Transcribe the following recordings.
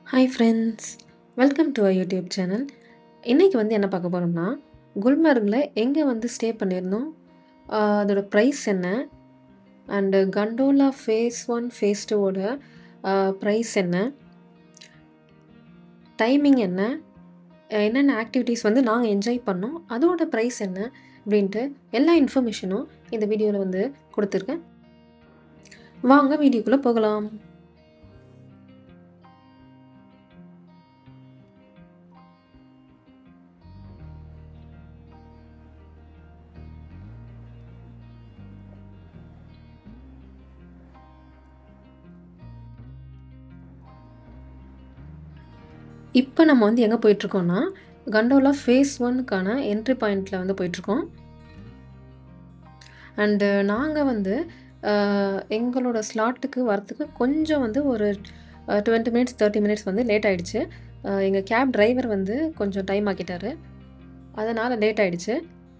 Hi friends welcome to our YouTube channel இன்றைக்கி வந்து என்ன பார்க்க போகிறோம்னா குல்மர்கில் எங்கே வந்து ஸ்டே பண்ணியிருந்தோம் ஆஹ் அதோட ப்ரைஸ் என்ன and gondola phase one phase டூவோட ப்ரைஸ் என்ன டைமிங் என்ன அஹ் என்னென்ன ஆக்டிவிட்டீஸ் வந்து நாங்கள் என்ஜாய் பண்ணோம் அதோட ப்ரைஸ் என்ன அப்படின்ட்டு எல்லா இன்ஃபர்மேஷனும் இந்த வீடியோவில் வந்து கொடுத்துருக்கேன் வாங்க வீடியோக்குள்ளே போகலாம் இப்போ நம்ம வந்து எங்கே போயிட்டுருக்கோம்னா கண்டோலா ஃபேஸ் ஒன்னுக்கான என்ட்ரி பாயிண்டில் வந்து போயிட்டுருக்கோம் அண்டு நாங்கள் வந்து அஹ், எங்களோட ஸ்லாட்டுக்கு வரத்துக்கு கொஞ்சம் வந்து ஒரு டுவெண்ட்டி மினிட்ஸ் தேர்ட்டி மினிட்ஸ் வந்து லேட் ஆகிடுச்சு எங்கள் கேப் டிரைவர் வந்து கொஞ்சம் டைம் ஆக்கிட்டாரு அதனால் லேட் ஆகிடுச்சு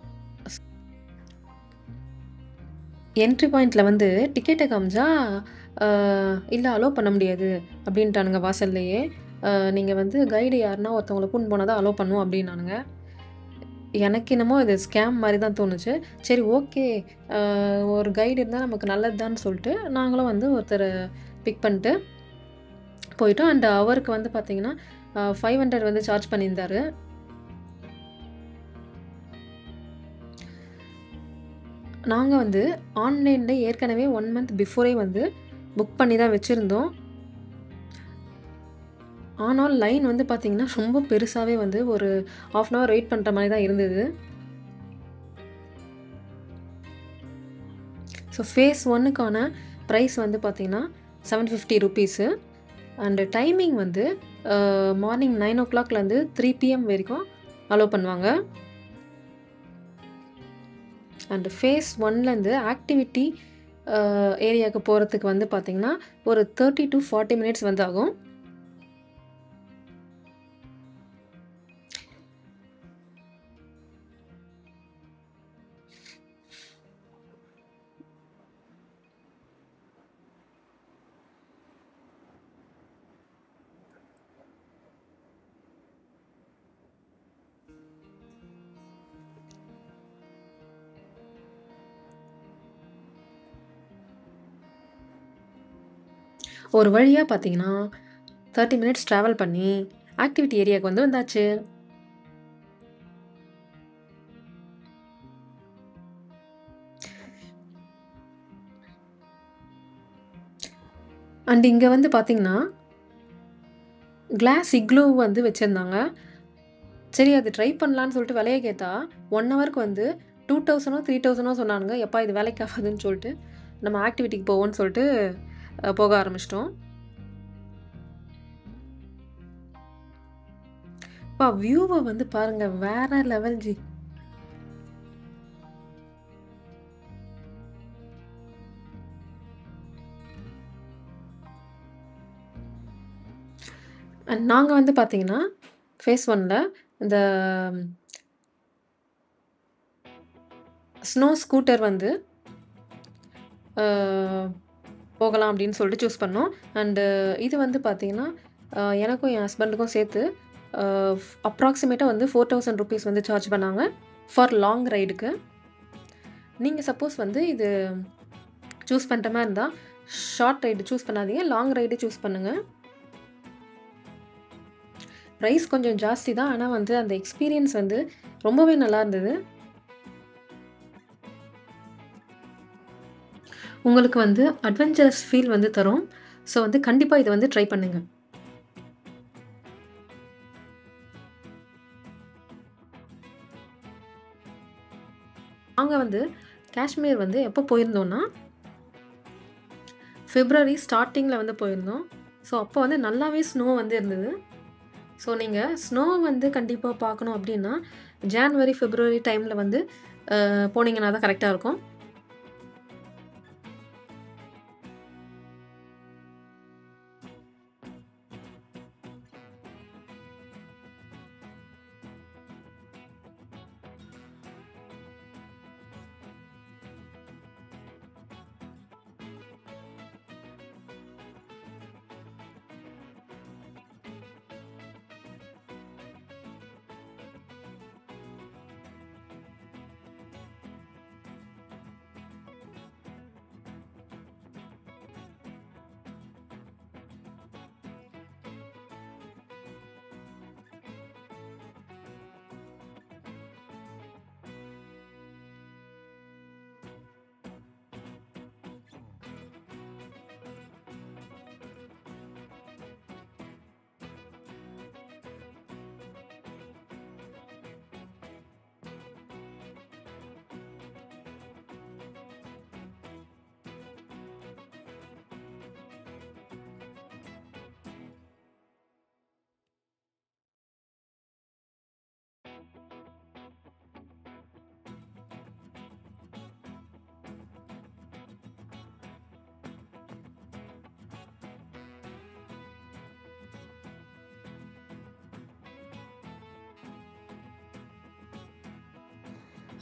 என்ட்ரி பாயிண்டில் வந்து டிக்கெட்டை காமிச்சா இல்லை அலோவ் பண்ண முடியாது அப்படின்ட்டானுங்க வாசல்லையே நீங்கள் வந்து கைடு யாருன்னா ஒருத்தவங்களை கூண்டு போனால் தான் அலோவ் பண்ணும் அப்படின்னானுங்க எனக்கு என்னமோ இது ஸ்கேம் மாதிரி தான் தோணுச்சு சரி ஓகே ஒரு கைடு இருந்தால் நமக்கு நல்லது சொல்லிட்டு நாங்களும் வந்து ஒருத்தரை பிக் பண்ணிட்டு போயிட்டோம் அண்ட் அவருக்கு வந்து பார்த்தீங்கன்னா ஃபைவ் ஹண்ட்ரட் வந்து சார்ஜ் பண்ணியிருந்தாரு நாங்கள் வந்து ஆன்லைனில் ஏற்கனவே ஒன் மந்த் பிஃபோரே வந்து புக் பண்ணி தான் வச்சுருந்தோம் ஆனால் லைன் வந்து பார்த்திங்கன்னா ரொம்ப பெருசாகவே வந்து ஒரு ஆஃப் அன் ஹவர் வெயிட் பண்ணுற மாதிரி தான் இருந்தது ஸோ ஃபேஸ் ஒன்னுக்கான ப்ரைஸ் வந்து பார்த்திங்கன்னா seven fifty rupees and timing வந்து மார்னிங் நைன் ஓ கிளாக்லேருந்து த்ரீ பிஎம் வரைக்கும் அலோவ் பண்ணுவாங்க அண்டு ஃபேஸ் ஒன்லேருந்து ஆக்டிவிட்டி ஏரியாவுக்கு போகிறதுக்கு வந்து பார்த்திங்கன்னா ஒரு தேர்ட்டி டு ஃபார்ட்டி மினிட்ஸ் வந்து ஆகும் ஒரு வழியாக பார்த்தீங்கன்னா தேர்ட்டி மினிட்ஸ் ட்ராவல் பண்ணி ஆக்டிவிட்டி ஏரியாவுக்கு வந்து வந்தாச்சு அண்ட் இங்கே வந்து பார்த்தீங்கன்னா கிளாஸ் இக்ளூ வந்து வச்சுருந்தாங்க சரி அது ட்ரை பண்ணலான்னு சொல்லிட்டு விலையை கேட்டால் ஒன் ஹவருக்கு வந்து டூ தௌசண்டோ த்ரீ தௌசண்டோ சொன்னானுங்க எப்பா இது வேலைக்கு ஆகாதுன்னு சொல்லிட்டு நம்ம ஆக்டிவிட்டிக்கு போவோம்னு சொல்லிட்டு அஹ், போக ஆரம்பிச்சிட்டோம் அப்பா வியூவை வந்து பாருங்க வேற லெவல் ஜி அண்ட் நாங்கள் வந்து பார்த்தீங்கன்னா ஃபேஸ் ஒனில் இந்த ஸ்னோ ஸ்கூட்டர் வந்து அஹ், போகலாம் அப்படின்னு சொல்லிட்டு சூஸ் பண்ணோம் அண்டு இது வந்து பார்த்தீங்கன்னா அஹ், எனக்கும் என் ஹஸ்பண்டுக்கும் சேர்த்து அப்ராக்சிமேட்டாக வந்து ஃபோர் தௌசண்ட் ருபீஸ் வந்து சார்ஜ் பண்ணாங்க ஃபார் லாங் ரைடுக்கு நீங்கள் சப்போஸ் வந்து இது சூஸ் பண்ணுற மாதிரி இருந்தால் ஷார்ட் ரைடு சூஸ் பண்ணாதீங்க லாங் ரைடு சூஸ் பண்ணுங்கள் ப்ரைஸ் கொஞ்சம் ஜாஸ்தி தான் ஆனால் வந்து அந்த எக்ஸ்பீரியன்ஸ் வந்து ரொம்பவே நல்லா இருந்தது உங்களுக்கு வந்து அட்வென்ச்சரஸ் ஃபீல் வந்து தரும் ஸோ வந்து கண்டிப்பாக இதை வந்து ட்ரை பண்ணுங்க நாங்கள் வந்து காஷ்மீர் வந்து எப்போ போயிருந்தோம்னா பிப்ரவரி ஸ்டார்டிங்கில் வந்து போயிருந்தோம் ஸோ அப்போ வந்து நல்லாவே ஸ்னோ வந்து இருந்தது ஸோ நீங்கள் ஸ்னோ வந்து கண்டிப்பாக பார்க்கணும் அப்படின்னா ஜான்வரி பிப்ரவரி டைமில் வந்து அஹ், போனீங்கன்னா தான் கரெக்டாக இருக்கும்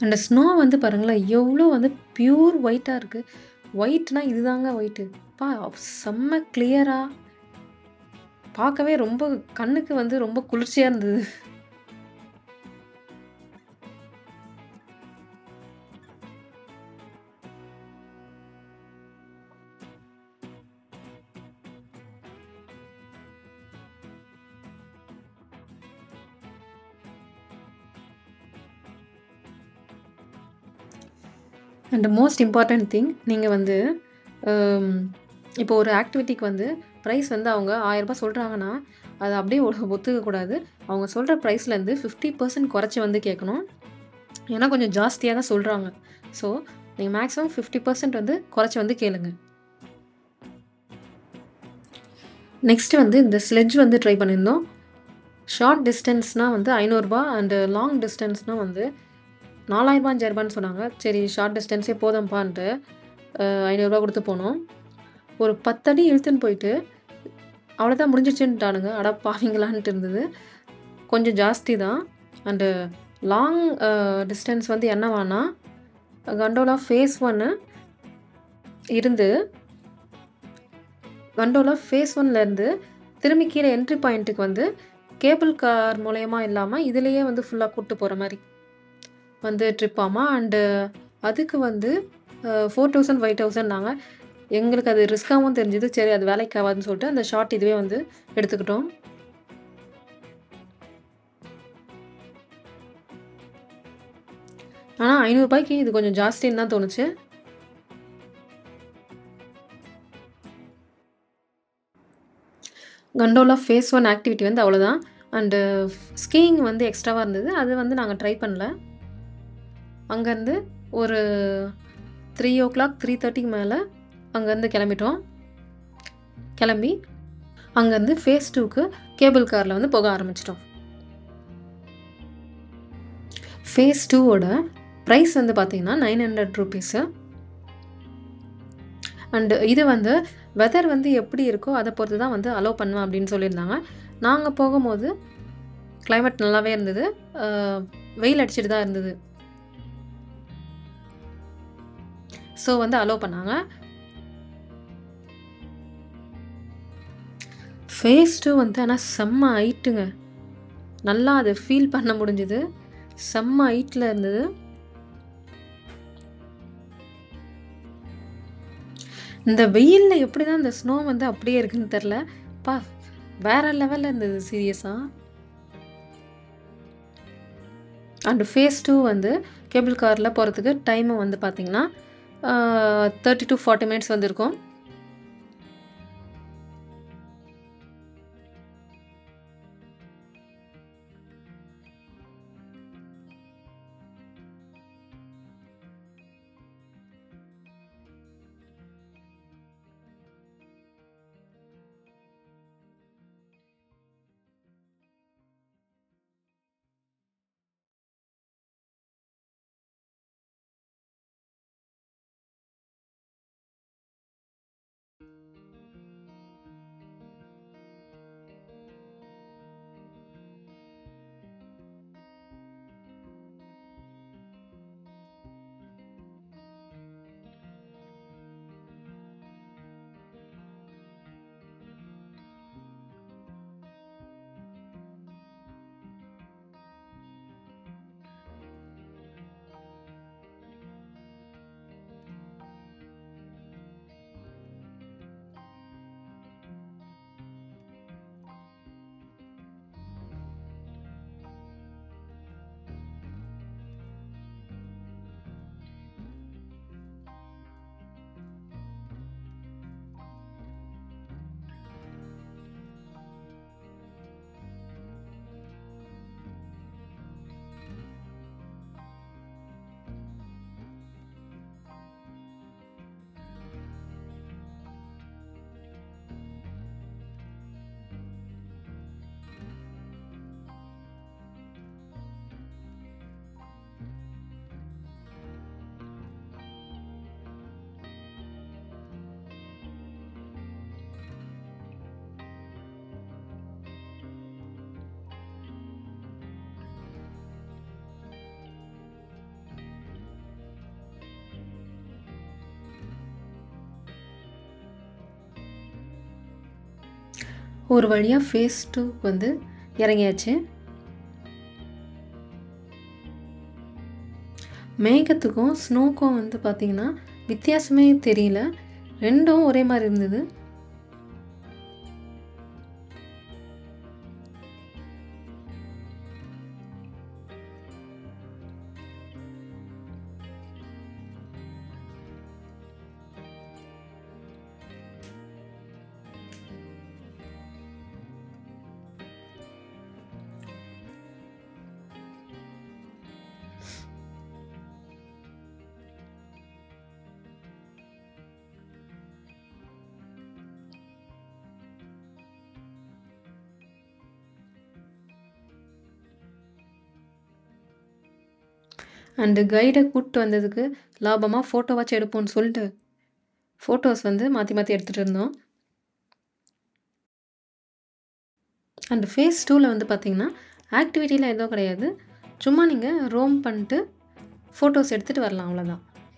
அந்த ஸ்னோ வந்து பாருங்களேன், எவ்வளோ வந்து பியூர் ஒயிட்டா இருக்கு. ஒயிட்னா இதுதாங்க ஒயிட்டு. அப்பா செம்ம கிளியரா பார்க்கவே ரொம்ப கண்ணுக்கு வந்து ரொம்ப குளிர்ச்சியா இருந்தது. அண்ட் மோஸ்ட் இம்பார்ட்டன்ட் திங் நீங்க வந்து அம் இப்போ ஒரு ஆக்டிவிட்டிக்கு வந்து பிரைஸ் வந்து அவங்க ரூ. 1000 சொல்றாங்கன்னா, அத அப்படியே ஒ ஒத்துக்கக்கூடாது. அவங்க சொல்ற பிரைஸ்லேருந்து 50% குறைச்சு வந்து கேட்கணும். ஏன்னா கொஞ்சம் ஜாஸ்தியா தான் சொல்றாங்க. ஸோ நீங்க மேக்ஸிமம் 50% வந்து குறைச்சு வந்து கேளுங்க. நெக்ஸ்ட் வந்து இந்த ஸ்லெட்ஜ் வந்து ட்ரை பண்ணியிருந்தோம். ஷார்ட் டிஸ்டன்ஸ்னா வந்து ரூ. 500 அண்ட் லாங் டிஸ்டன்ஸ்னா வந்து ரூ. 4000 ரூ. 5000 சொன்னாங்க. சரி ஷார்ட் டிஸ்டன்ஸே போதும்ப்பான்ட்டு அ ரூ. 500 குடுத்து போனோம். ஒரு 10 அடி இழுத்துன்னு போயிட்டு, அவ்வளோதான் முடிஞ்சிருச்சுன்ட்டானுங்க. அட பாவிங்களான்ட்டு இருந்தது. கொஞ்சம் ஜாஸ்தி தான். அண்டு லாங் அ டிஸ்டன்ஸ் வந்து என்னவான்னா, கண்டோலா ஃபேஸ் 1 இருந்து கண்டோலா ஃபேஸ் 1லேருந்து திரும்பி கீழ என்ட்ரி பாயிண்ட்டுக்கு வந்து கேபிள் கார் மூலியமா இல்லாம, இதிலேயே வந்து ஃபுல்லா கூட்டு போற மாரி வந்து ட்ரிப்பாமா. அண்டு அதுக்கு வந்து அ 4000, 5000னாங்க. எங்களுக்கு அது ரிஸ்க்காவும் தெரிஞ்சது. சரி அது வேலைக்கு ஆவாதுன்னு சொல்லிட்டு அந்த ஷார்ட் இதுவே வந்து எடுத்துக்கிட்டோம். ஆனா ரூ. 500க்கு இது கொஞ்சம் ஜாஸ்தின்னு தான் தோணுச்சு. கண்டோலா ஃபேஸ் 1 ஆக்டிவிட்டி வந்து அவ்வளோதான். அண்டு ஸ்கீயிங் வந்து எக்ஸ்ட்ராவா இருந்தது. அது வந்து நாங்க ட்ரை பண்ணல. அங்கருந்து ஒரு 3:00 3:30க்கு மேல அங்கருந்து கிளம்பிட்டோம். கிளம்பி அங்கருந்து ஃபேஸ் 2க்கு கேபிள் கார்ல வந்து போக ஆரம்பிச்சுட்டோம். ஃபேஸ் 2வோட பிரைஸ் வந்து பார்த்தீங்கன்னா ரூ. 900 அண்டு இது வந்து வெதர் வந்து எப்படி இருக்கோ அத பொறுத்து தான் வந்து அலோவ் பண்ணுவேன் அப்படின்னு சொல்லியிருந்தாங்க. நாங்க போகும்போது கிளைமேட் நல்லாவே இருந்தது. அ வெயில் அடிச்சுட்டு தான் இருந்தது. ஸோ வந்து அலோவ் பண்ணாங்க. ஃபேஸ் 2 வந்து ஆனா செம்ம ஹைட்டுங்க. நல்லா அத ஃபீல் பண்ண முடிஞ்சது. செம்ம ஹைட்ல இருந்தது. இந்த வெயில்ல எப்படி தான் இந்த ஸ்னோ வந்து அப்படியே இருக்குன்னு தெரியல. அப்பா வேற லெவல்ல இருந்தது சீரியஸா. அண்ட் ஃபேஸ் 2 வந்து கேபிள் கார்ல போறதுக்கு டைம் வந்து பார்த்தீங்கன்னா, அ 30-40 மினிட்ஸ் வந்து இருக்கும். ஒரு வழியாக ஃபேஸ் டூக்கு வந்து இறங்கியாச்சு மேகத்துக்கும் ஸ்னோக்கும் வந்து பார்த்திங்கன்னா வித்தியாசமே தெரியல ரெண்டும் ஒரே மாதிரி இருந்தது அண்டு கைடை கூப்பிட்டு வந்ததுக்கு லாபமாக ஃபோட்டோவாச்சும் எடுப்போம்னு சொல்லிட்டு ஃபோட்டோஸ் வந்து மாற்றி மாற்றி எடுத்துகிட்டு இருந்தோம் அண்டு ஃபேஸ் டூவில் வந்து பார்த்திங்கன்னா ஆக்டிவிட்டிலாம் எதுவும் கிடையாது சும்மா நீங்கள் ரோம் பண்ணிட்டு ஃபோட்டோஸ் எடுத்துகிட்டு வரலாம் அவ்வளோதான்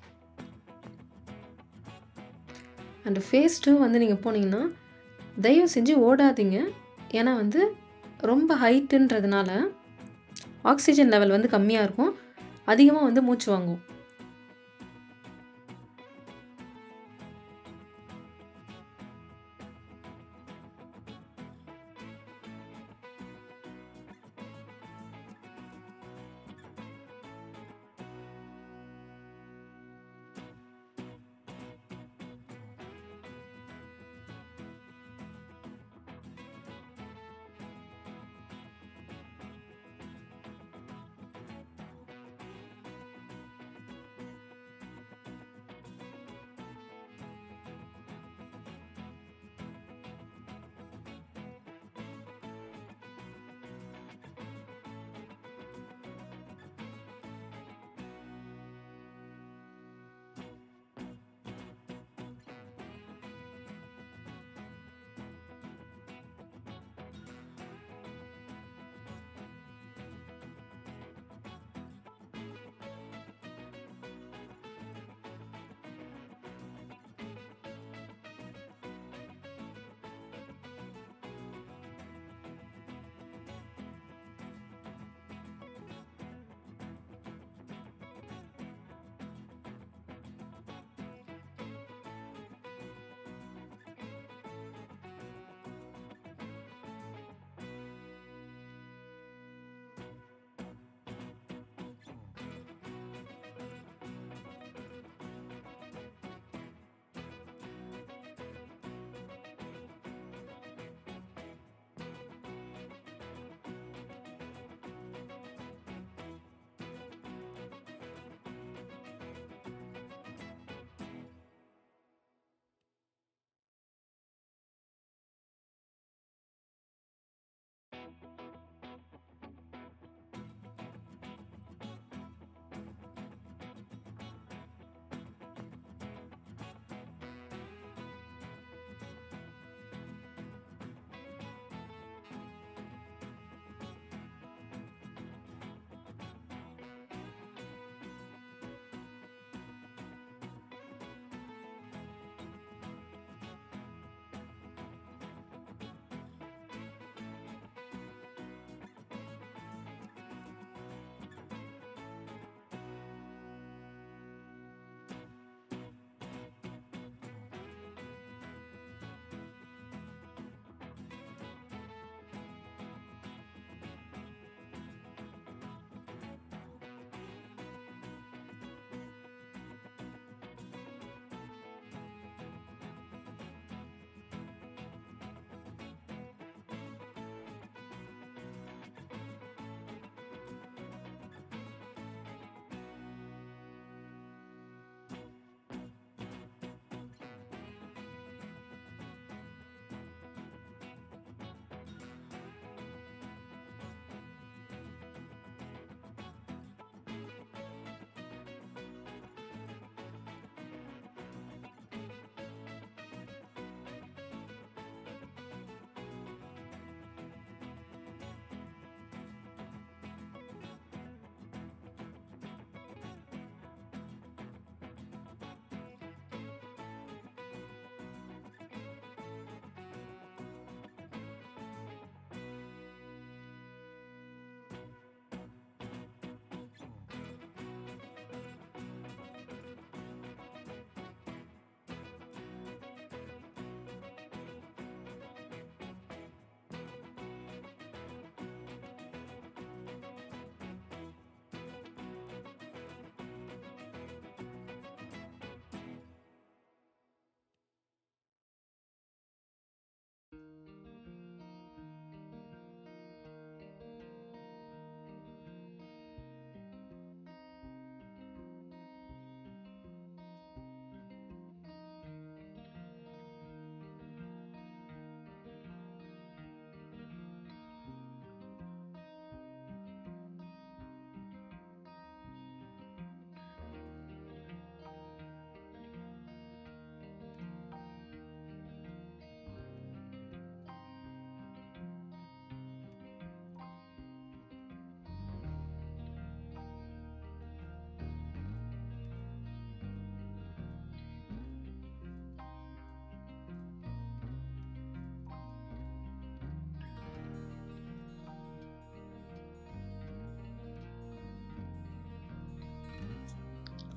அண்டு ஃபேஸ் டூ வந்து நீங்கள் போனீங்கன்னா தயவு செஞ்சு ஓடாதீங்க ஏன்னா வந்து ரொம்ப ஹைட்டுன்றதுனால ஆக்சிஜன் லெவல் வந்து கம்மியாக இருக்கும் அதிகமாக வந்து மூச்சு வாங்கும்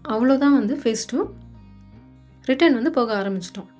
அவ்வளோதான் வந்து ஃபேஸ் டூ ரிட்டர்ன் வந்து போக ஆரம்பிச்சிட்டோம்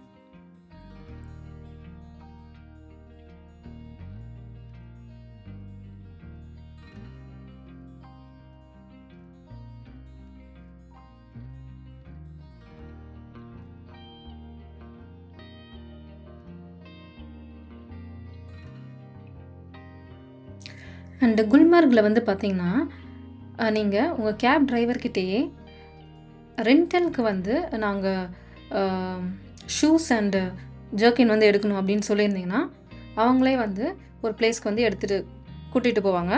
அண்டு குல்மார்கில் வந்து பார்த்தீங்கன்னா நீங்கள் உங்கள் கேப் டிரைவர்கிட்டயே ரெண்டலுக்கு வந்து நாங்கள் ஷூஸ் அண்டு ஜர்க்கின் வந்து எடுக்கணும் அப்படின்னு சொல்லியிருந்தீங்கன்னா அவங்களே வந்து ஒரு பிளேஸ்க்கு வந்து எடுத்துகிட்டு கூட்டிகிட்டு போவாங்க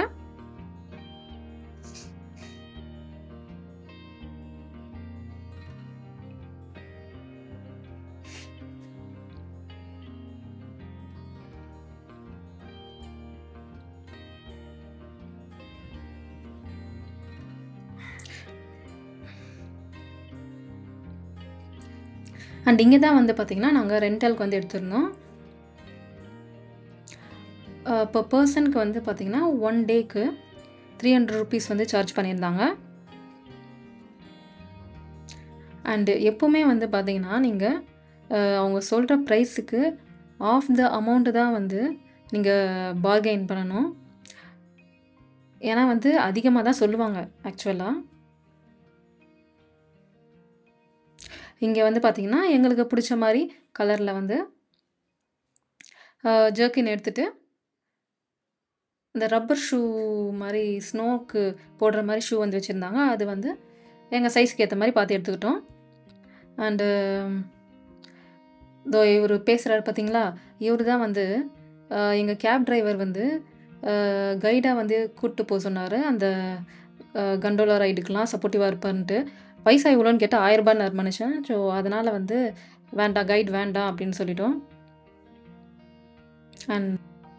அண்ட் இங்கே தான் வந்து பார்த்திங்கன்னா நாங்கள் ரெண்டலுக்கு வந்து எடுத்திருந்தோம் இப்போ பர்சனுக்கு வந்து பார்த்திங்கன்னா ஒன் டேக்கு த்ரீ ஹண்ட்ரட் ருபீஸ் வந்து சார்ஜ் பண்ணியிருந்தாங்க அண்டு எப்போவுமே வந்து பார்த்திங்கன்னா நீங்கள் அவங்க சொல்கிற ப்ரைஸுக்கு ஆஃப் த அமௌண்ட்டு தான் வந்து நீங்கள் பார்கெயின் பண்ணணும் ஏன்னா வந்து அதிகமாக தான் சொல்லுவாங்க ஆக்சுவலாக இங்கே வந்து பார்த்திங்கன்னா எங்களுக்கு பிடிச்ச மாதிரி கலரில் வந்து ஜர்க்கின் எடுத்துகிட்டு இந்த ரப்பர் ஷூ மாதிரி ஸ்னோக்கு போடுற மாதிரி ஷூ வந்து வச்சுருந்தாங்க அது வந்து எங்கள் சைஸ்க்கு ஏற்ற மாதிரி பார்த்து எடுத்துக்கிட்டோம் அண்டு இதோ இவர் பேசுகிறாரு பார்த்தீங்களா இவர் தான் வந்து எங்கள் கேப் டிரைவர் வந்து கைடாக வந்து கூப்பிட்டு போக சொன்னார் அந்த கண்டோலா ரைடுக்கெலாம் சப்போர்ட்டிவாக இருப்பார்ன்ட்டு பைசா இவ்வளோன்னு கேட்டால் ஆயிரரூபான்னு மனுஷன் ஸோ அதனால் வந்து வேண்டாம் கைட் வேண்டாம் அப்படின்னு சொல்லிட்டோம் அண்ட்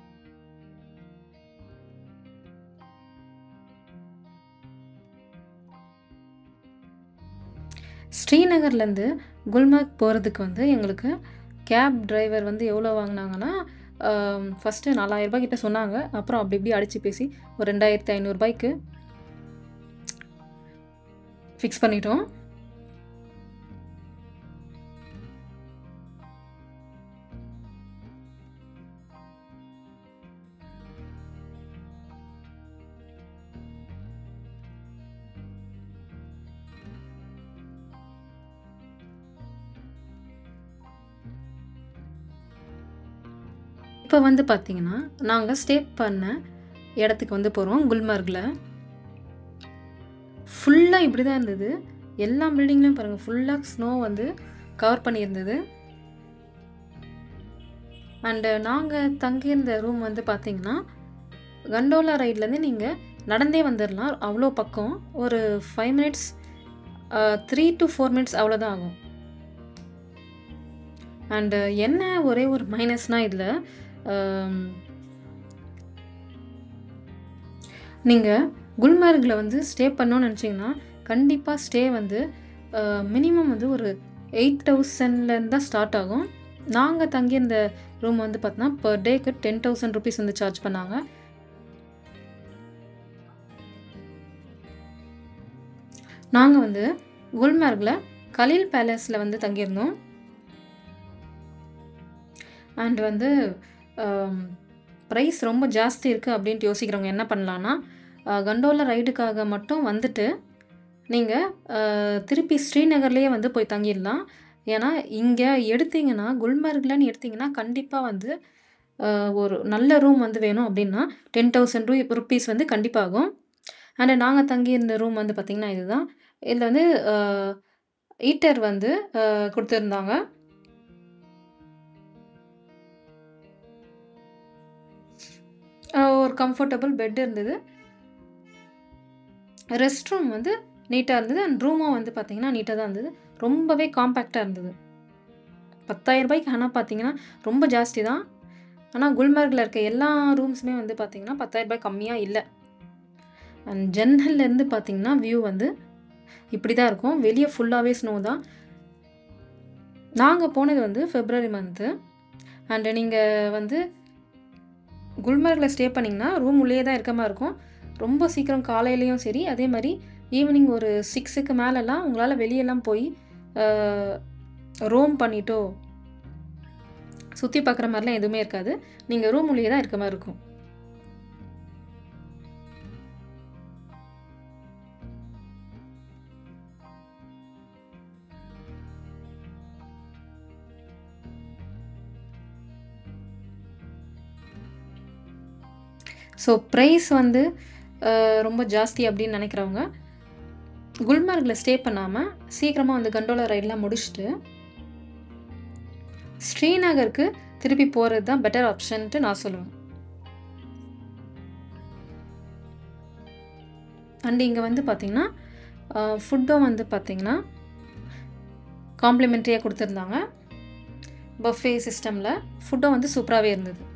ஸ்ரீநகர்லேருந்து குல்மார்க் போகிறதுக்கு வந்து எங்களுக்கு கேப் டிரைவர் வந்து எவ்வளோ வாங்கினாங்கன்னா ஃபஸ்ட்டு நாலாயிரரூபா கிட்ட சொன்னாங்க அப்புறம் அப்படி இப்படி அடித்து பேசி ஒரு ரெண்டாயிரத்தி ஐநூறுரூபாய்க்கு ஃபிக்ஸ் பண்ணிட்டோம் இப்போ வந்து பார்த்திங்கன்னா நாங்கள் ஸ்டே பண்ண இடத்துக்கு வந்து போகிறோம் குல்மார்கில் ஃபுல்லாக இப்படி தான் இருந்தது எல்லா பில்டிங்லையும் பாருங்கள் ஃபுல்லாக ஸ்னோ வந்து கவர் பண்ணியிருந்தது அண்டு நாங்கள் தங்கியிருந்த ரூம் வந்து பார்த்திங்கன்னா கண்டோலா ரைட்லேருந்து நீங்கள் நடந்தே வந்துடலாம் அவ்வளோ பக்கம் ஒரு five minutes three to four minutes அவ்வளோதான் ஆகும் அண்டு என்ன ஒரே ஒரு மைனஸ்னால் இதில் நீங்கள் குல்மார்கில் வந்து ஸ்டே பண்ணோன்னு நினச்சிங்கன்னா கண்டிப்பாக ஸ்டே வந்து மினிமம் வந்து ஒரு எயிட் தௌசண்ட்லேருந்து தான் ஸ்டார்ட் ஆகும் நாங்கள் தங்கியிருந்த ரூம் வந்து பார்த்தோன்னா பர் டேக்கு டென் தௌசண்ட் ருபீஸ் வந்து சார்ஜ் பண்ணாங்க நாங்கள் வந்து குல்மார்கில் கலீல் பேலஸில் வந்து தங்கியிருந்தோம் அண்ட் வந்து ப்ரைஸ் ரொம்ப ஜாஸ்தி இருக்குது அப்படின்ட்டு யோசிக்கிறவங்க என்ன பண்ணலான்னா கண்டோலா ரைடுக்காக மட்டும் வந்துட்டு நீங்கள் திருப்பி ஸ்ரீநகர்லேயே வந்து போய் தங்கிடலாம் ஏன்னா இங்கே எடுத்தீங்கன்னா குல்மர்க்லன்னு எடுத்தீங்கன்னா கண்டிப்பாக வந்து ஒரு நல்ல ரூம் வந்து வேணும் அப்படின்னா டென் தௌசண்ட் ரூ ருப்பீஸ் வந்து கண்டிப்பாகும் அண்ட் நாங்கள் தங்கியிருந்த ரூம் வந்து பார்த்திங்கன்னா இதுதான் இதில் வந்து ஈட்டர் வந்து கொடுத்துருந்தாங்க ஒரு கம்ஃபர்டபுள் பெட் இருந்தது ரெஸ்ட் ரூம் வந்து நீட்டாக இருந்தது அண்ட் ரூமும் வந்து பார்த்திங்கன்னா நீட்டாக தான் இருந்தது ரொம்பவே காம்பேக்டாக இருந்தது பத்தாயிரம் ரூபாய்க்கு ஆனால் பார்த்தீங்கன்னா ரொம்ப ஜாஸ்தி தான் ஆனால் குல்மார்கில் இருக்க எல்லா ரூம்ஸுமே வந்து பார்த்திங்கன்னா பத்தாயிரம் ரூபாய் கம்மியாக இல்லை அண்ட் ஜன்னல்லேருந்து பார்த்திங்கன்னா வியூ வந்து இப்படி தான் இருக்கும் வெளியே ஃபுல்லாகவே ஸ்னோ தான் நாங்கள் போனது வந்து ஃபெப்ரவரி மந்த்து அண்டு நீங்கள் வந்து குல்மார்கில் ஸ்டே பண்ணிங்கன்னா ரூம் உள்ளே தான் இருக்க மாதிரி இருக்கும் ரொம்ப சீக்கிரம் காலையிலையும் சரி அதே மாதிரி ஈவினிங் ஒரு சிக்ஸுக்கு மேலெலாம் உங்களால் வெளியெல்லாம் போய் ரோம் பண்ணிட்டோ சுற்றி பார்க்குற மாதிரிலாம் எதுவுமே இருக்காது நீங்கள் ரூம் உள்ளே தான் இருக்க மாதிரி இருக்கும் ஸோ ப்ரைஸ் வந்து அஹ், ரொம்ப ஜாஸ்தி அப்படின்னு நினைக்கிறவங்க குல்மார்கில் ஸ்டே பண்ணாமல் சீக்கிரமாக வந்து கண்டோலா ரைடெலாம் முடிச்சுட்டு ஸ்ரீநகருக்கு திருப்பி போகிறது தான் பெட்டர் ஆப்ஷன்ட்டு நான் சொல்லுவேன் அண்ட் இங்கே வந்து பார்த்திங்கன்னா ஃபுட்டும் வந்து பார்த்திங்கன்னா காம்ப்ளிமெண்ட்ரியாக கொடுத்துருந்தாங்க பஃபே சிஸ்டமில் ஃபுட்டும் வந்து சூப்பராகவே இருந்தது